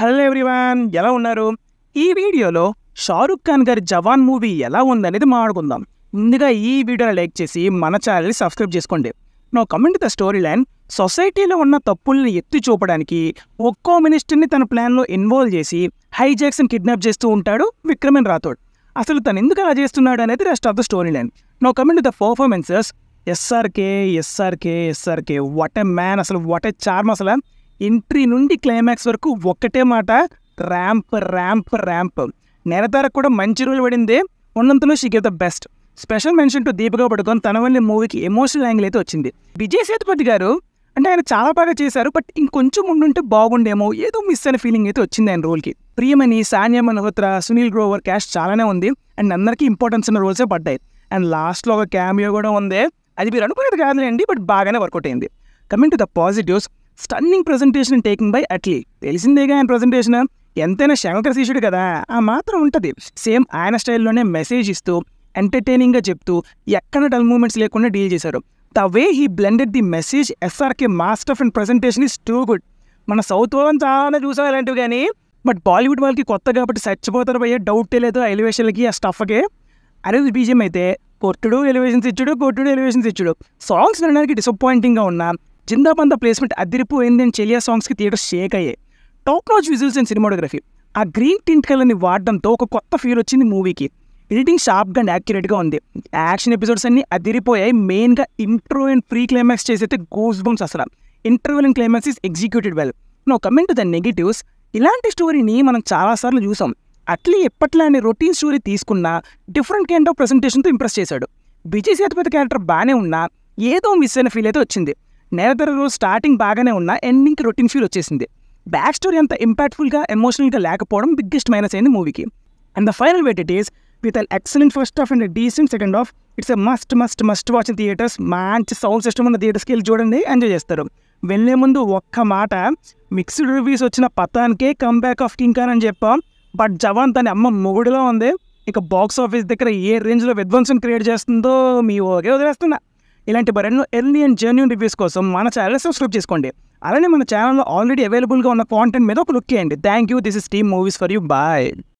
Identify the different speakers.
Speaker 1: hello everyone ఎలా ఉన్నారు ఈ వీడియోలో షారుఖ్ ఖాన్ గారి జవాన్ మూవీ ఎలా ఉందనేది మాట్లాడుకుందాం ముందుగా ఈ వీడియోని లైక్ చేసి మన ఛానల్ని సబ్స్క్రైబ్ చేసుకోండి నా కమెంట్ ద స్టోరీ లైన్ సొసైటీలో ఉన్న తప్పుల్ని ఎత్తి చూపడానికి ఒక్కో మినిస్టర్ని తన ప్లాన్లో ఇన్వాల్వ్ చేసి హైజాక్స్ని కిడ్నాప్ చేస్తూ ఉంటాడు విక్రమన్ రాథోడ్ అసలు తను ఎందుకు అలా చేస్తున్నాడు అనేది rest of the story line no comment the performances SRK SRK SRK what a man అసలు వాట్ ఎ చార్మ్ అసలు ఎంట్రీ నుండి క్లైమాక్స్ వరకు ఒక్కటే మాట ర్యాంప్ ర్యాంప్ ర్యాంప్ నెరతారకు కూడా మంచి రోజులు పడింది ఉన్నంతలో she give the best special mention to Deepika Padukone తన వల్ల మూవీకి ఎమోషనల్ యాంగిల్ అయితే వచ్చింది విజయ్ సేతుపతి గారు అంటే ఆయన చాలా బాగా చేశారు బట్ ఇంకొంచెం ఉండుంటే బాగుండేమో ఏదో మిస్ అయిన ఫీలింగ్ అయితే వచ్చింది ఆయన రోల్కి ప్రియమణి సానియా మల్హోత్రా సునీల్ గ్రోవర్ క్యాష్ చాలానే ఉంది అండ్ అందరికీ ఇంపార్టెన్స్ ఉన్న రోల్సే పడ్డాయి అండ్ లాస్ట్లో ఒక క్యామియో కూడా ఉంది అది మీరు అనుకునేది కాదులేండి బట్ బాగానే వర్కౌట్ అయింది coming to the positives stunning presentation taking by Atlee తెలిసిందేగా ఆయన ప్రజెంటేషన్ ఎంతైనా శంకర శిష్యుడు కదా ఆ మాత్రం ఉంటుంది సేమ్ ఆయన స్టైల్లోనే మెసేజ్ ఇస్తూ ఎంటర్టైనింగ్గా చెప్తూ ఎక్కడ డల్ మూమెంట్స్ లేకుండా డీల్ చేశారు the way he blended the message SRK master and presentation is too good మన సౌత్ వాళ్ళని చాలా చూసాం ఇలాంటివి కానీ బట్ బాలీవుడ్ వాళ్ళకి కొత్త కాబట్టి చచ్చిపోతారు పోయే డౌటే లేదు ఆ ఎలివేషన్లకి ఆ స్టఫ్కి అరే బీజియం అయితే కొట్టుడు ఎలివేషన్స్ ఇచ్చుడు కొట్టుడు ఎలివేషన్స్ ఇచ్చుడు సాంగ్స్ వినడానికి డిసప్పాయింటింగ్గా ఉన్నా జిందాబంద ప్లేస్మెంట్ అదిరిపోయింది అని చెలియా సాంగ్స్కి థియేటర్ షేక్ అయ్యాయి top notch visuals and cinematography ఆ గ్రీన్ టింట్ కలర్ని వాడడంతో ఒక కొత్త ఫీల్ వచ్చింది మూవీకి ఎడిటింగ్ షార్ప్గా అండ్ యాక్యురేట్గా ఉంది యాక్షన్ ఎపిసోడ్స్ అన్ని అదిరిపోయాయి మెయిన్గా ఇంట్రో అండ్ ప్రీ క్లైమాక్స్ చేసైతే గోస్ బౌన్స్ అసలు interval and climax is executed well no comment to the negatives ఇలాంటి స్టోరీని మనం చాలాసార్లు చూసాం అట్లీ ఎప్పట్లానే రొటీన్ స్టోరీ తీసుకున్నా డిఫరెంట్ కైండ్ ఆఫ్ ప్రెసెంటేషన్తో ఇంప్రెస్ చేశాడు విజయ్ సేతుపతి క్యారెక్టర్ బాగానే ఉన్నా ఏదో మిస్ అయిన ఫీల్ అయితే వచ్చింది నేతర రోజు స్టార్టింగ్ బాగానే ఉన్నా ఎండింగ్కి రొటీన్ ఫీల్ వచ్చేసింది బ్యాక్ స్టోరీ అంత ఇంపాక్ట్ఫుల్గా ఎమోషనల్గా లేకపోవడం బిగ్గెస్ట్ మైనస్ అయింది మూవీకి అండ్ ద ఫైనల్ వెట్ ఇట్ is with an excellent first half and decent second half it's a must must must watch in theatres మంచి సౌండ్ సిస్టమ్ ఉన్న థియేటర్స్కి వెళ్ళి చూడండి ఎంజాయ్ చేస్తారు వెళ్ళే ముందు ఒక్క మాట మిక్స్డ్ రివ్యూస్ వచ్చిన పతానికే కమ్బ్యాక్ ఆఫ్ కింగ్ ఖాన్ అని చెప్పాం బట్ జవాన్ తన అమ్మ మొగుడులో ఉంది ఇక బాక్స్ ఆఫీస్ దగ్గర ఏ రేంజ్లో విధ్వంసం క్రియేట్ చేస్తుందో మీ ఓకే వదిలేస్తున్నా ఇలాంటి మరెన్నో ఎర్లీ అండ్ జెన్యున్ రివ్యూస్ కోసం మన ఛానల్ సబ్స్క్రైబ్ చేసుకోండి అలానే మన ఛానల్లో ఆల్రెడీ అవైలబుల్గా ఉన్న కాంటెంట్ మీద ఒక లుక్ చేయండి thank you this is team movies for you bye